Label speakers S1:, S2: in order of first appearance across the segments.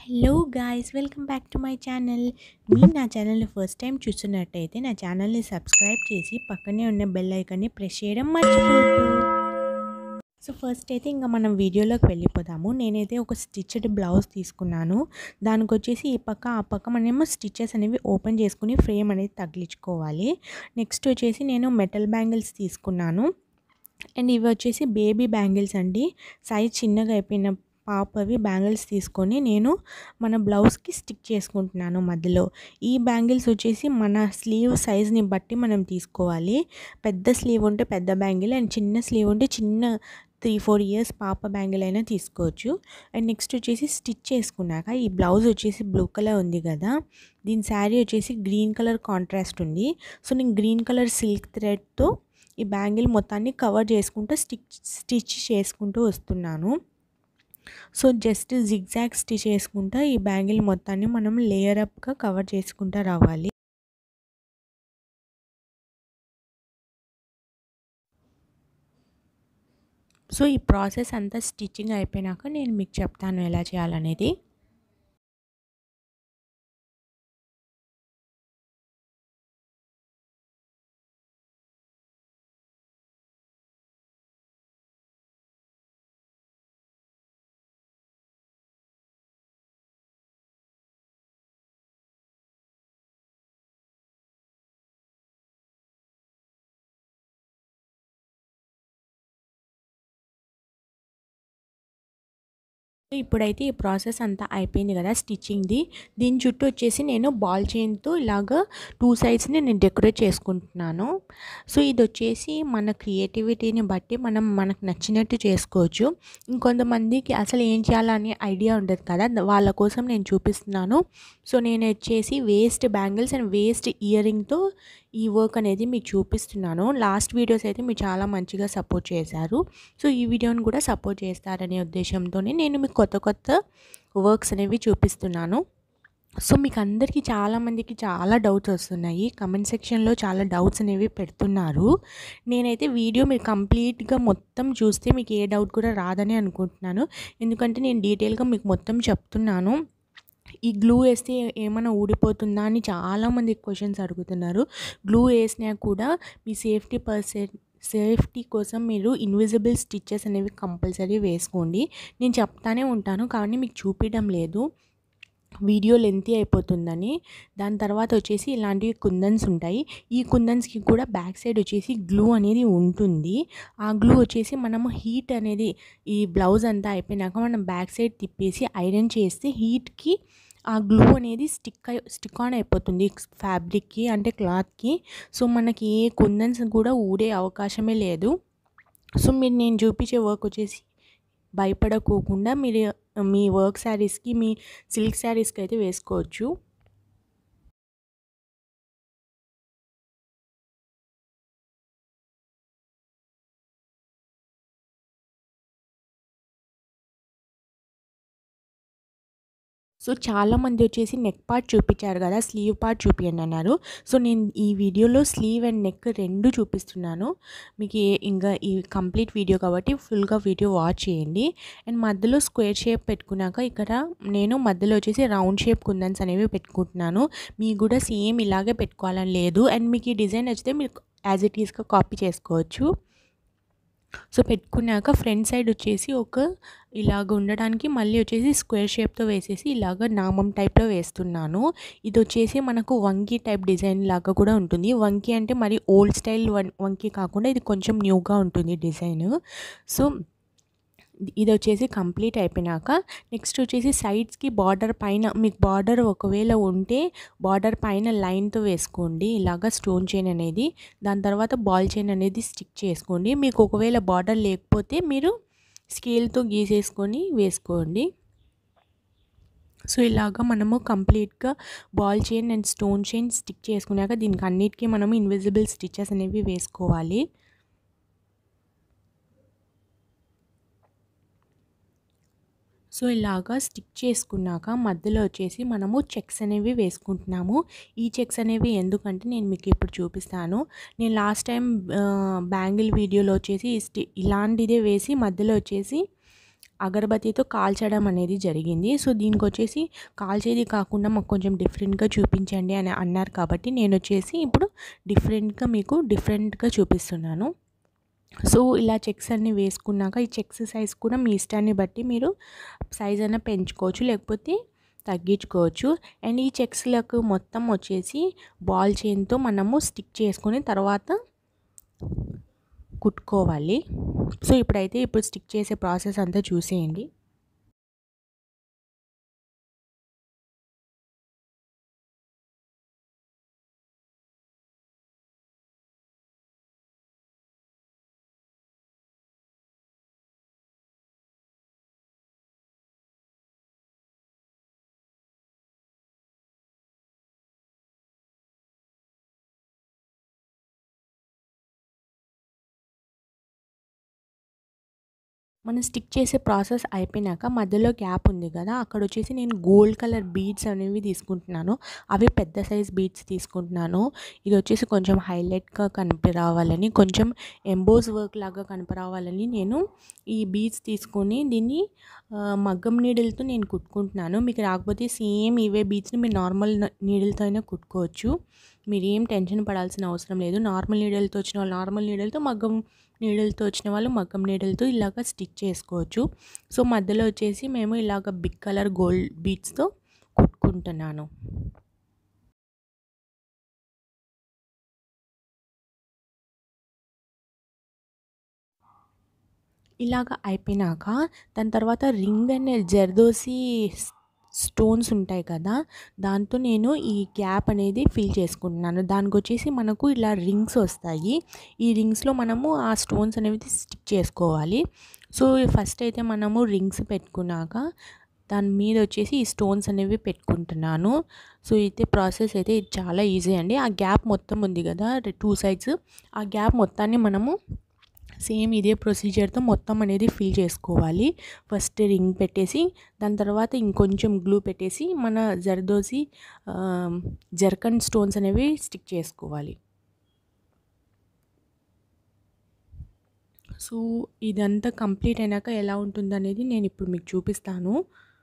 S1: hello guys welcome back to my channel మీరు నా ఛానల్ని ఫస్ట్ టైం చూస్తున్నట్టయితే నా ఛానల్ని సబ్స్క్రైబ్ చేసి పక్కనే ఉన్న బెల్ ఐకాన్ని ప్రెస్ చేయడం మర్చిపోవద్దు సో ఫస్ట్ అయితే ఇంకా మనం వీడియోలోకి వెళ్ళిపోదాము నేనైతే ఒక స్టిచ్డ్ బ్లౌజ్ తీసుకున్నాను దానికి వచ్చేసి ఈ పక్క ఆ పక్క మనమేమో స్టిచెస్ అనేవి ఓపెన్ చేసుకుని ఫ్రేమ్ అనేది తగిలించుకోవాలి నెక్స్ట్ వచ్చేసి నేను మెటల్ బ్యాంగిల్స్ తీసుకున్నాను అండ్ ఇవి వచ్చేసి బేబీ బ్యాంగిల్స్ అండి సైజ్ చిన్నగా అయిపోయిన పాపవి బ్యాంగిల్స్ తీసుకొని నేను మన బ్లౌజ్కి స్టిక్ చేసుకుంటున్నాను మధ్యలో ఈ బ్యాంగిల్స్ వచ్చేసి మన స్లీవ్ సైజ్ని బట్టి మనం తీసుకోవాలి పెద్ద స్లీవ్ ఉంటే పెద్ద బ్యాంగిల్ అండ్ చిన్న స్లీవ్ ఉంటే చిన్న త్రీ ఫోర్ ఇయర్స్ పాప బ్యాంగిల్ అయినా తీసుకోవచ్చు అండ్ నెక్స్ట్ వచ్చేసి స్టిచ్ చేసుకున్నాక ఈ బ్లౌజ్ వచ్చేసి బ్లూ కలర్ ఉంది కదా దీని శారీ వచ్చేసి గ్రీన్ కలర్ కాంట్రాస్ట్ ఉంది సో నేను గ్రీన్ కలర్ సిల్క్ థ్రెడ్తో ఈ బ్యాంగిల్ మొత్తాన్ని కవర్ చేసుకుంటూ స్టిచ్ స్టిచ్ చేసుకుంటూ వస్తున్నాను సో జస్ట్ జిగ్జాగ్ స్టిచ్ చేసుకుంటా ఈ బ్యాంగిల్ మొత్తాన్ని మనం లేయర్ అప్గా కవర్ చేసుకుంటూ రావాలి సో ఈ ప్రాసెస్ అంతా స్టిచ్చింగ్ అయిపోయినాక నేను మీకు చెప్తాను ఎలా చేయాలనేది ఇప్పుడైతే ఈ ప్రాసెస్ అంతా అయిపోయింది కదా స్టిచ్చింగ్ది దీని చుట్టూ వచ్చేసి నేను బాల్ చైన్తో ఇలాగ టూ సైడ్స్ని నేను డెకరేట్ చేసుకుంటున్నాను సో ఇది వచ్చేసి మన క్రియేటివిటీని బట్టి మనం మనకు నచ్చినట్టు చేసుకోవచ్చు ఇంకొంతమందికి అసలు ఏం చేయాలని ఐడియా ఉండదు కదా వాళ్ళ కోసం నేను చూపిస్తున్నాను సో నేను వచ్చేసి waste bangles and waste ear రింగ్తో ఈ వర్క్ అనేది మీకు చూపిస్తున్నాను లాస్ట్ వీడియోస్ అయితే మీరు చాలా మంచిగా సపోర్ట్ చేశారు సో ఈ వీడియోని కూడా సపోర్ట్ చేస్తారనే ఉద్దేశంతోనే నేను మీకు కొత్త కొత్త వర్క్స్ అనేవి చూపిస్తున్నాను సో మీకు అందరికీ చాలామందికి చాలా డౌట్స్ వస్తున్నాయి కమెంట్ సెక్షన్లో చాలా డౌట్స్ అనేవి పెడుతున్నారు నేనైతే వీడియో మీరు కంప్లీట్గా మొత్తం చూస్తే మీకు ఏ డౌట్ కూడా రాదని అనుకుంటున్నాను ఎందుకంటే నేను డీటెయిల్గా మీకు మొత్తం చెప్తున్నాను ఈ గ్లూ వేస్తే ఏమైనా ఊడిపోతుందా అని చాలామంది క్వశ్చన్స్ అడుగుతున్నారు గ్లూ వేసినా కూడా మీ సేఫ్టీ పర్సెంట్ సేఫ్టీ కోసం మీరు ఇన్విజిబుల్ స్టిచ్చెస్ అనేవి కంపల్సరీ వేసుకోండి నేను చెప్తానే ఉంటాను కానీ మీకు చూపించడం లేదు వీడియో లెంతీ అయిపోతుందని దాని తర్వాత వచ్చేసి ఇలాంటివి కుందన్స్ ఉంటాయి ఈ కుందన్స్కి కూడా బ్యాక్ సైడ్ వచ్చేసి గ్లూ అనేది ఉంటుంది ఆ గ్లూ వచ్చేసి మనము హీట్ అనేది ఈ బ్లౌజ్ అంతా అయిపోయినాక మనం బ్యాక్ సైడ్ తిప్పేసి ఐరన్ చేస్తే హీట్కి ఆ గ్లూ అనేది స్టిక్ స్టిక్ ఆన్ అయిపోతుంది ఫ్యాబ్రిక్కి అంటే క్లాత్కి సో మనకి ఏ కుందన్స్ కూడా ఊడే అవకాశమే లేదు సో మీరు నేను చూపించే వర్క్ వచ్చేసి భయపడకోకుండా మీరు మీ వర్క్ శారీస్కి మీ సిల్క్ శారీస్కి అయితే వేసుకోవచ్చు సో చాలామంది వచ్చేసి నెక్ పార్ట్ చూపించారు కదా స్లీవ్ పార్ట్ చూపించండి అన్నారు సో నేను ఈ వీడియోలో స్లీవ్ అండ్ నెక్ రెండు చూపిస్తున్నాను మీకు ఇంకా ఈ కంప్లీట్ వీడియో కాబట్టి ఫుల్గా వీడియో వాచ్ చేయండి అండ్ మధ్యలో స్క్వేర్ షేప్ పెట్టుకున్నాక ఇక్కడ నేను మధ్యలో వచ్చేసి రౌండ్ షేప్ కుందన్స్ అనేవి పెట్టుకుంటున్నాను మీకు కూడా సేమ్ ఇలాగే పెట్టుకోవాలని లేదు అండ్ మీకు ఈ డిజైన్ నచ్చితే మీరు యాజ్ ఇట్ ఈస్గా కాపీ చేసుకోవచ్చు సో పెట్టుకున్నాక ఫ్రంట్ సైడ్ వచ్చేసి ఒక ఇలాగ ఉండడానికి మళ్ళీ వచ్చేసి స్క్వేర్ షేప్తో వేసేసి ఇలాగ నామం టైప్లో వేస్తున్నాను ఇది వచ్చేసి మనకు వంకీ టైప్ డిజైన్ లాగా కూడా ఉంటుంది వంకీ అంటే మరి ఓల్డ్ స్టైల్ వంకీ కాకుండా ఇది కొంచెం న్యూగా ఉంటుంది డిజైన్ సో ఇది వచ్చేసి కంప్లీట్ అయిపోయినాక నెక్స్ట్ వచ్చేసి సైడ్స్కి బార్డర్ పైన మీకు బార్డర్ ఒకవేళ ఉంటే బార్డర్ పైన లైన్తో వేసుకోండి ఇలాగ స్టోన్ చైన్ అనేది దాని తర్వాత బాల్ చైన్ అనేది స్టిక్ చేసుకోండి మీకు ఒకవేళ బార్డర్ లేకపోతే మీరు స్కేల్తో గీసేసుకొని వేసుకోండి సో ఇలాగ మనము కంప్లీట్గా ball chain and stone chain stick చేసుకున్నాక దీనికి అన్నిటికీ మనము ఇన్విజిబుల్ స్టిచెస్ అనేవి వేసుకోవాలి సో ఇలాగా స్టిక్ చేసుకున్నాక మధ్యలో వచ్చేసి మనము చెక్స్ అనేవి వేసుకుంటున్నాము ఈ చెక్స్ అనేవి ఎందుకంటే నేను మీకు ఇప్పుడు చూపిస్తాను నేను లాస్ట్ టైం బ్యాంగిల్ వీడియోలో వచ్చేసి ఇలాంటిదే వేసి మధ్యలో వచ్చేసి అగరబత్తితో కాల్చడం అనేది జరిగింది సో దీనికి వచ్చేసి కాల్చేది కాకుండా మాకు కొంచెం డిఫరెంట్గా చూపించండి అని అన్నారు కాబట్టి నేను వచ్చేసి ఇప్పుడు డిఫరెంట్గా మీకు డిఫరెంట్గా చూపిస్తున్నాను సో ఇలా చెక్స్ అన్నీ వేసుకున్నాక ఈ చెక్స్ సైజ్ కూడా మీ ఇష్టాన్ని బట్టి మీరు సైజ్ అయినా పెంచుకోవచ్చు లేకపోతే తగ్గించుకోవచ్చు అండ్ ఈ చెక్స్లకు మొత్తం వచ్చేసి బాల్ చైన్తో మనము స్టిక్ చేసుకొని తర్వాత కుట్టుకోవాలి సో ఇప్పుడైతే ఇప్పుడు స్టిక్ చేసే ప్రాసెస్ అంతా చూసేయండి మనం స్టిక్ చేసే ప్రాసెస్ అయిపోయినాక మధ్యలో గ్యాప్ ఉంది కదా అక్కడ వచ్చేసి నేను గోల్డ్ కలర్ బీడ్స్ అనేవి తీసుకుంటున్నాను అవి పెద్ద సైజ్ బీడ్స్ తీసుకుంటున్నాను ఇది వచ్చేసి కొంచెం హైలైట్గా కనిపి రావాలని కొంచెం ఎంబోస్ వర్క్ లాగా కనిపి రావాలని నేను ఈ బీడ్స్ తీసుకొని దీన్ని మగ్గం నీడిల్తో నేను కుట్టుకుంటున్నాను మీకు రాకపోతే సేమ్ ఇవే బీడ్స్ని మీరు నార్మల్ నీడిల్తో అయినా కుట్టుకోవచ్చు మీరు ఏం టెన్షన్ పడాల్సిన అవసరం లేదు నార్మల్ నీడిల్తో వచ్చిన వాళ్ళు నార్మల్ నీడిల్తో మగ్గం నీడిల్తో వచ్చిన వాళ్ళు మగ్గం నీడిల్తో ఇలాగ స్టిచ్ చేసుకోవచ్చు సో మధ్యలో వచ్చేసి మేము ఇలాగ బిగ్ కలర్ గోల్డ్ బీడ్స్తో కుట్టుకుంటున్నాను ఇలాగ అయిపోయినాక దాని తర్వాత రింగ్ అనే జర్దోసి స్టోన్స్ ఉంటాయి కదా దాంతో నేను ఈ గ్యాప్ అనేది ఫిల్ చేసుకుంటున్నాను దానికి వచ్చేసి మనకు ఇలా రింగ్స్ వస్తాయి ఈ రింగ్స్లో మనము ఆ స్టోన్స్ అనేవి స్టిక్ చేసుకోవాలి సో ఫస్ట్ అయితే మనము రింగ్స్ పెట్టుకున్నాక దాని మీద వచ్చేసి ఈ స్టోన్స్ అనేవి పెట్టుకుంటున్నాను సో అయితే ప్రాసెస్ అయితే చాలా ఈజీ అండి ఆ గ్యాప్ మొత్తం ఉంది కదా టూ సైడ్స్ ఆ గ్యాప్ మొత్తాన్ని మనము సేమ్ ఇదే ప్రొసీజర్తో మొత్తం అనేది ఫిల్ చేసుకోవాలి ఫస్ట్ రింగ్ పెట్టేసి దాని తర్వాత ఇంకొంచెం గ్లూ పెట్టేసి మన జర్దోసి జర్కన్ స్టోన్స్ అనేవి స్టిక్ చేసుకోవాలి సో ఇదంతా కంప్లీట్ అయినాక ఎలా ఉంటుందనేది నేను ఇప్పుడు మీకు చూపిస్తాను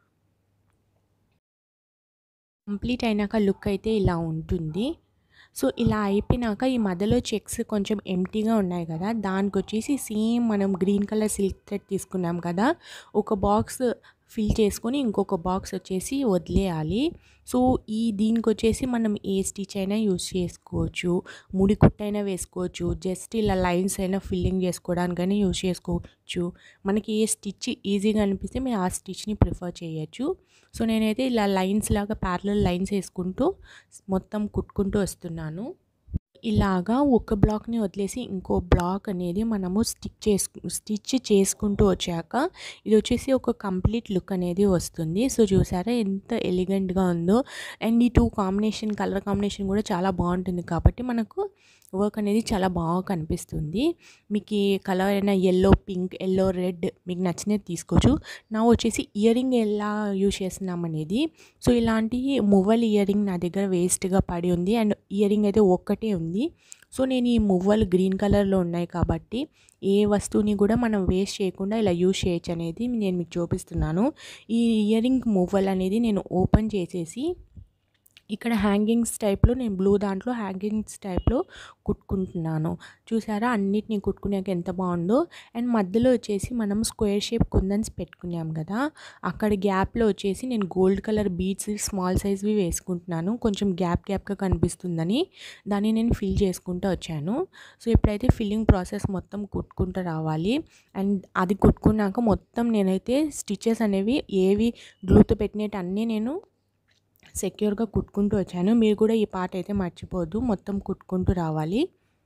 S1: కంప్లీట్ అయినాక లుక్ అయితే ఇలా ఉంటుంది సో ఇలా అయిపోయినాక ఈ మధ్యలో చెక్స్ కొంచెం ఎంటీగా ఉన్నాయి కదా దానికి వచ్చేసి సేమ్ మనం గ్రీన్ కలర్ సిల్క్ థ్రెడ్ తీసుకున్నాం కదా ఒక బాక్స్ ఫిల్ చేసుకొని ఇంకొక బాక్స్ వచ్చేసి వదిలేయాలి సో ఈ దీనికి వచ్చేసి మనం ఏ స్టిచ్ అయినా యూస్ చేసుకోవచ్చు ముడి కుట్టైనా వేసుకోవచ్చు జస్ట్ ఇలా లైన్స్ అయినా ఫిల్లింగ్ చేసుకోవడానికైనా యూస్ చేసుకోవచ్చు మనకి ఏ స్టిచ్ ఈజీగా అనిపిస్తే మేము ఆ స్టిచ్ని ప్రిఫర్ చేయొచ్చు సో నేనైతే ఇలా లైన్స్ లాగా ప్యారలల్ లైన్స్ వేసుకుంటూ మొత్తం కుట్టుకుంటూ వస్తున్నాను ఇలాగా ఒక బ్లాక్ని వదిలేసి ఇంకో బ్లాక్ అనేది మనము స్టిచ్ చేసుకు స్టిచ్ చేసుకుంటూ వచ్చాక ఇది వచ్చేసి ఒక కంప్లీట్ లుక్ అనేది వస్తుంది సో చూసారా ఎంత ఎలిగెంట్గా ఉందో అండ్ ఈ టూ కాంబినేషన్ కలర్ కాంబినేషన్ కూడా చాలా బాగుంటుంది కాబట్టి మనకు వర్క్ అనేది చాలా బాగా కనిపిస్తుంది మీకు ఈ కలర్ అయినా ఎల్లో పింక్ ఎల్లో రెడ్ మీకు నచ్చినది తీసుకోవచ్చు నా వచ్చేసి ఇయర్ రింగ్ ఎలా యూజ్ చేస్తున్నాం అనేది సో ఇలాంటి మువ్వల్ ఇయర్ రింగ్ నా దగ్గర వేస్ట్గా పడి ఉంది అండ్ ఇయర్ రింగ్ అయితే ఒక్కటే ఉంది సో నేను ఈ మువ్వలు గ్రీన్ కలర్లో ఉన్నాయి కాబట్టి ఏ వస్తువుని కూడా మనం వేస్ట్ చేయకుండా ఇలా యూజ్ చేయొచ్చు అనేది నేను మీకు చూపిస్తున్నాను ఈ ఇయర్ రింగ్ మువ్వల్ అనేది నేను ఓపెన్ చేసేసి ఇక్కడ హ్యాంగింగ్స్ టైప్లో నేను బ్లూ దాంట్లో హ్యాంగింగ్స్ టైప్లో కుట్టుకుంటున్నాను చూసారా అన్నిటిని కుట్టుకున్నాక ఎంత బాగుందో అండ్ మధ్యలో వచ్చేసి మనం స్క్వేర్ షేప్ కుందన్స్ పెట్టుకున్నాం కదా అక్కడ గ్యాప్లో వచ్చేసి నేను గోల్డ్ కలర్ బీడ్స్ స్మాల్ సైజ్వి వేసుకుంటున్నాను కొంచెం గ్యాప్ గ్యాప్గా కనిపిస్తుందని దాన్ని నేను ఫిల్ చేసుకుంటూ వచ్చాను సో ఇప్పుడైతే ఫిల్లింగ్ ప్రాసెస్ మొత్తం కుట్టుకుంటూ రావాలి అండ్ అది కుట్టుకున్నాక మొత్తం నేనైతే స్టిచెస్ అనేవి ఏవి గ్లూతో పెట్టినట్టు అన్నీ నేను సెక్యూర్గా కుట్టుకుంటూ వచ్చాను మీరు కూడా ఈ పార్ట్ అయితే మర్చిపోవద్దు మొత్తం కుట్టుకుంటూ రావాలి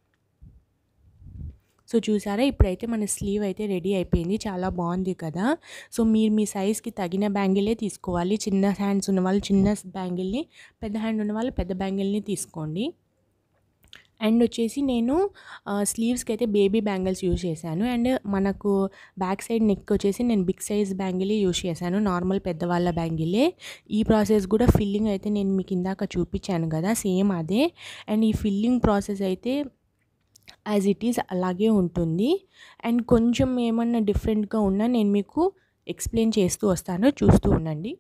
S1: సో చూసారా ఇప్పుడైతే మన స్లీవ్ అయితే రెడీ అయిపోయింది చాలా బాగుంది కదా సో మీరు మీ సైజ్కి తగిన బ్యాంగిలే తీసుకోవాలి చిన్న హ్యాండ్స్ ఉన్న వాళ్ళు చిన్న బ్యాంగిల్ని పెద్ద హ్యాండ్ ఉన్న వాళ్ళు పెద్ద బ్యాంగిల్ని తీసుకోండి అండ్ వచ్చేసి నేను స్లీవ్స్కి అయితే బేబీ బ్యాంగిల్స్ యూజ్ చేశాను అండ్ మనకు బ్యాక్ సైడ్ నెక్ వచ్చేసి నేను బిగ్ సైజ్ బ్యాంగిలే యూజ్ చేశాను నార్మల్ పెద్దవాళ్ళ బ్యాంగిలే ఈ ప్రాసెస్ కూడా ఫిల్లింగ్ అయితే నేను మీకు ఇందాక చూపించాను కదా సేమ్ అదే అండ్ ఈ ఫిల్లింగ్ ప్రాసెస్ అయితే యాజ్ ఇట్ ఈస్ అలాగే ఉంటుంది అండ్ కొంచెం ఏమన్నా డిఫరెంట్గా ఉన్నా నేను మీకు ఎక్స్ప్లెయిన్ చేస్తూ వస్తాను చూస్తూ ఉండండి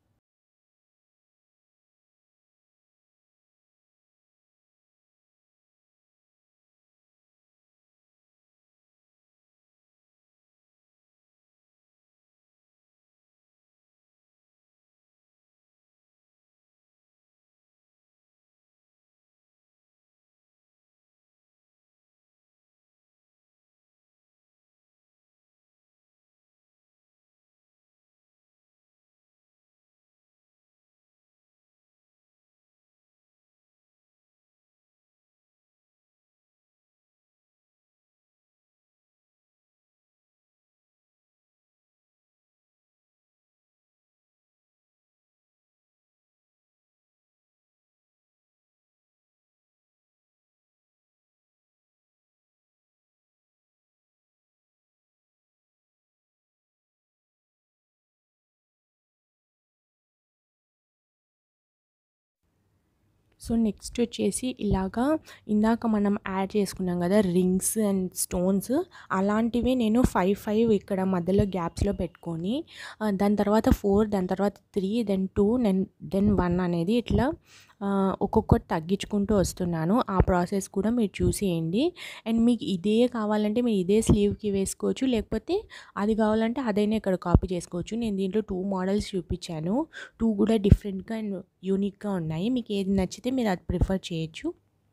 S1: సో నెక్స్ట్ వచ్చేసి ఇలాగా ఇందాక మనం యాడ్ చేసుకున్నాం కదా రింగ్స్ అండ్ స్టోన్స్ అలాంటివి నేను ఫైవ్ ఫైవ్ ఇక్కడ మధ్యలో గ్యాప్స్లో పెట్టుకొని దాని తర్వాత ఫోర్ దాని తర్వాత three then two then then one అనేది ఇట్లా ఒక్కొక్కటి తగ్గించుకుంటూ వస్తున్నాను ఆ ప్రాసెస్ కూడా మీరు చూసేయండి అండ్ మీకు ఇదే కావాలంటే మీరు ఇదే స్లీవ్కి వేసుకోవచ్చు లేకపోతే అది కావాలంటే అదైనా ఇక్కడ కాపీ చేసుకోవచ్చు నేను దీంట్లో టూ మోడల్స్ చూపించాను టూ కూడా డిఫరెంట్గా అండ్ యూనిక్గా ఉన్నాయి మీకు ఏది నచ్చితే మీరు అది ప్రిఫర్ చేయొచ్చు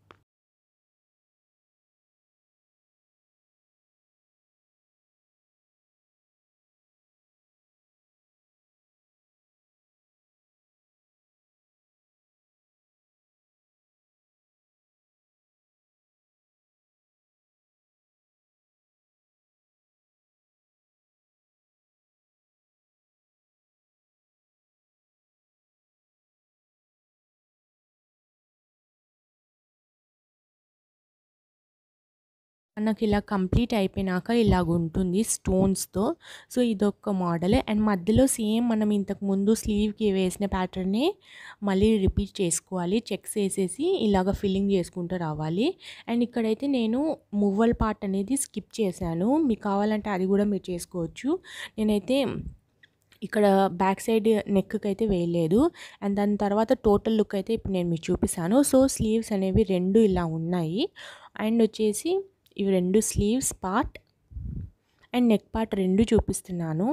S1: మనకి ఇలా కంప్లీట్ అయిపోయినాక ఇలాగ ఉంటుంది స్టోన్స్తో సో ఇదొక మోడల్ అండ్ మధ్యలో సేమ్ మనం ఇంతకు ముందు స్లీవ్కి వేసిన ప్యాటర్నే మళ్ళీ రిపీట్ చేసుకోవాలి చెక్స్ వేసేసి ఇలాగ ఫిల్లింగ్ చేసుకుంటూ రావాలి అండ్ ఇక్కడైతే నేను మువ్వల్ పార్ట్ అనేది స్కిప్ చేశాను మీకు కావాలంటే అది కూడా మీరు చేసుకోవచ్చు నేనైతే ఇక్కడ బ్యాక్ సైడ్ నెక్కి అయితే వేయలేదు అండ్ దాని తర్వాత టోటల్ లుక్ అయితే ఇప్పుడు నేను మీకు చూపిస్తాను సో స్లీవ్స్ అనేవి రెండు ఇలా ఉన్నాయి అండ్ వచ్చేసి ఇవి రెండు sleeves part and neck part రెండు చూపిస్తున్నాను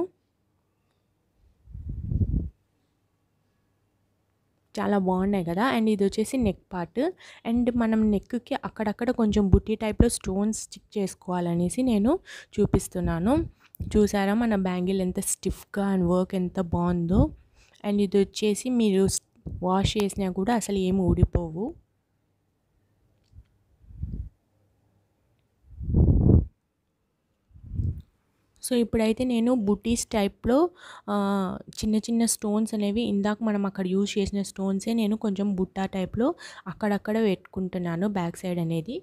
S1: చాలా బాగున్నాయి కదా అండ్ ఇది వచ్చేసి నెక్ పార్ట్ అండ్ మనం నెక్కి అక్కడక్కడ కొంచెం బుట్టి టైప్లో స్టోన్స్ స్టిక్ చేసుకోవాలనేసి నేను చూపిస్తున్నాను చూసారా మన బ్యాంగిల్ ఎంత స్టిఫ్గా అండ్ వర్క్ ఎంత బాగుందో అండ్ ఇది వచ్చేసి మీరు వాష్ చేసినా కూడా అసలు ఏమి ఊడిపోవు సో ఇప్పుడైతే నేను బుటీస్ టైప్లో చిన్న చిన్న స్టోన్స్ అనేవి ఇందాక మనం అక్కడ యూజ్ చేసిన స్టోన్సే నేను కొంచెం బుట్టా టైప్లో అక్కడక్కడ పెట్టుకుంటున్నాను బ్యాక్ సైడ్ అనేది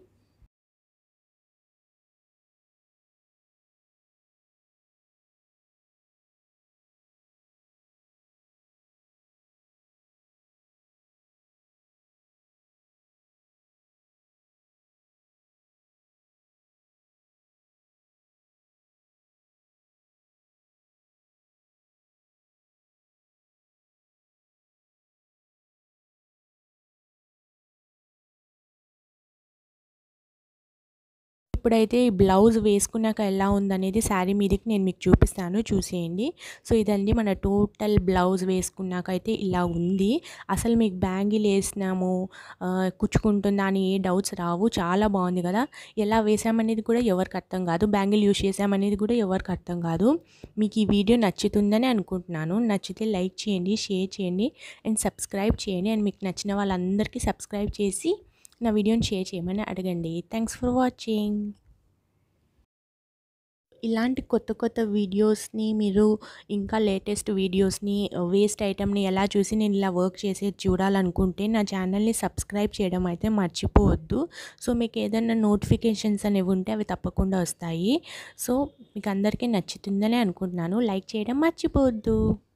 S1: ఇప్పుడైతే ఈ బ్లౌజ్ వేసుకున్నాక ఎలా ఉందనేది శారీ మీదకి నేను మీకు చూపిస్తాను చూసేయండి సో ఇదండి మన టోటల్ బ్లౌజ్ వేసుకున్నాక అయితే ఇలా ఉంది అసలు మీకు బ్యాంగిల్ వేసినాము కుచ్చుకుంటుందా అని ఏ డౌట్స్ రావు చాలా బాగుంది కదా ఎలా వేసామనేది కూడా ఎవరికి అర్థం కాదు బ్యాంగిల్ యూస్ చేసామనేది కూడా ఎవరికి అర్థం కాదు మీకు ఈ వీడియో నచ్చుతుందని అనుకుంటున్నాను నచ్చితే లైక్ చేయండి షేర్ చేయండి అండ్ సబ్స్క్రైబ్ చేయండి అండ్ మీకు నచ్చిన వాళ్ళందరికీ సబ్స్క్రైబ్ చేసి నా వీడియోని షేర్ చేయమని అడగండి థ్యాంక్స్ ఫర్ వాచింగ్ ఇలాంటి కొత్త కొత్త వీడియోస్ని మీరు ఇంకా లేటెస్ట్ వీడియోస్ని వేస్ట్ ఐటమ్ని ఎలా చూసి నేను ఇలా వర్క్ చేసేది చూడాలనుకుంటే నా ఛానల్ని సబ్స్క్రైబ్ చేయడం అయితే మర్చిపోవద్దు సో మీకు ఏదైనా నోటిఫికేషన్స్ అనేవి ఉంటే అవి తప్పకుండా వస్తాయి సో మీకు అందరికీ నచ్చుతుందని అనుకుంటున్నాను లైక్ చేయడం మర్చిపోవద్దు